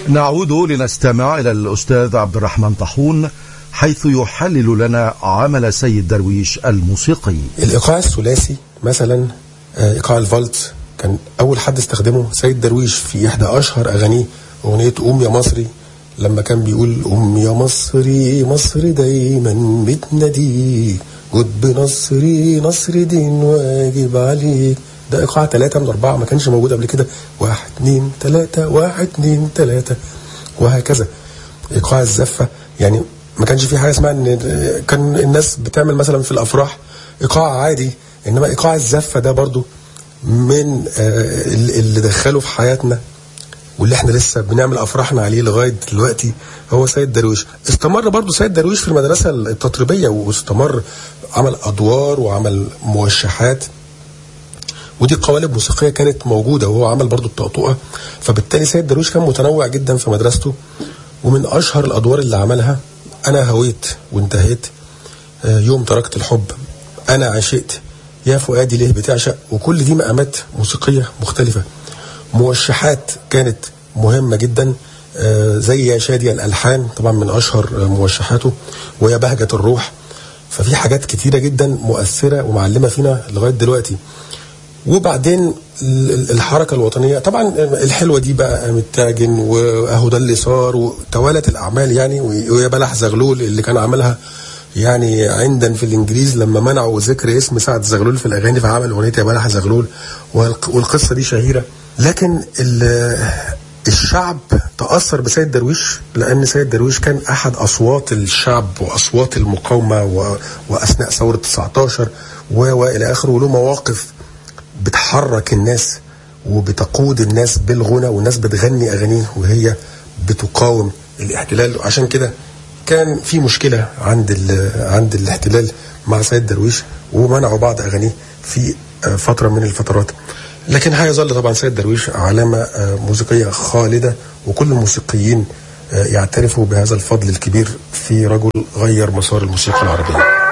نعود لنستمع إلى الأستاذ عبد الرحمن طاحون حيث يحلل لنا عمل سيد درويش الموسيقي الايقاع الثلاثي مثلا آه، ايقاع الفالت كان اول حد استخدمه سيد درويش في احدى اشهر اغانيه اغنيه قوم يا مصري لما كان بيقول قوم يا مصري مصر دايما بتناديك جد بنصري نصر دين واجب عليك ده ايقاع ثلاثة من أربعة ما كانش موجود قبل كده واحد اتنين تلاتة واحد اتنين تلاتة وهكذا ايقاع الزفة يعني ما كانش في حاجة اسمها ان كان الناس بتعمل مثلا في الافراح ايقاع عادي انما ايقاع الزفة ده برضو من آه، اللي اللي دخله في حياتنا واللي احنا لسه بنعمل افراحنا عليه لغايه دلوقتي هو سيد درويش استمر برضو سيد درويش في المدرسه التطريبيه واستمر عمل ادوار وعمل موشحات ودي قوالب موسيقيه كانت موجوده وهو عمل برضو الطقطقه فبالتالي سيد درويش كان متنوع جدا في مدرسته ومن اشهر الادوار اللي عملها انا هويت وانتهيت آه، يوم تركت الحب انا عشقت يا فؤادي ليه بتعشق وكل دي مقامات موسيقيه مختلفه موشحات كانت مهمه جدا آه، زي يا شادي الالحان طبعا من اشهر آه، موشحاته ويا بهجه الروح ففي حاجات كتيره جدا مؤثره ومعلمه فينا لغايه دلوقتي وبعدين ال- ال- الحركه الوطنيه طبعا الحلوه دي بقى متاجن واهو ده اللي صار وتوالت الاعمال يعني ويا بلح زغلول اللي كان عملها يعني عندن في الانجليز لما منعوا ذكر اسم سعد زغلول في الاغاني فعمل اغنيه يا بلح زغلول والق- والقصه دي شهيره لكن ال- الشعب تاثر بسيد درويش لان سيد درويش كان احد اصوات الشعب واصوات المقاومه و... واثناء ثوره 19 و والى اخره وله مواقف بتحرك الناس وبتقود الناس بالغنى والناس بتغني اغانيه وهي بتقاوم الاحتلال عشان كده كان في مشكله عند ال- عند الاحتلال مع سيد درويش ومنعوا بعض اغانيه في آه، فتره من الفترات لكن هيظل طبعا سيد درويش علامه آه، موسيقيه خالده وكل الموسيقيين آه، يعترفوا بهذا الفضل الكبير في رجل غير مسار الموسيقى العربيه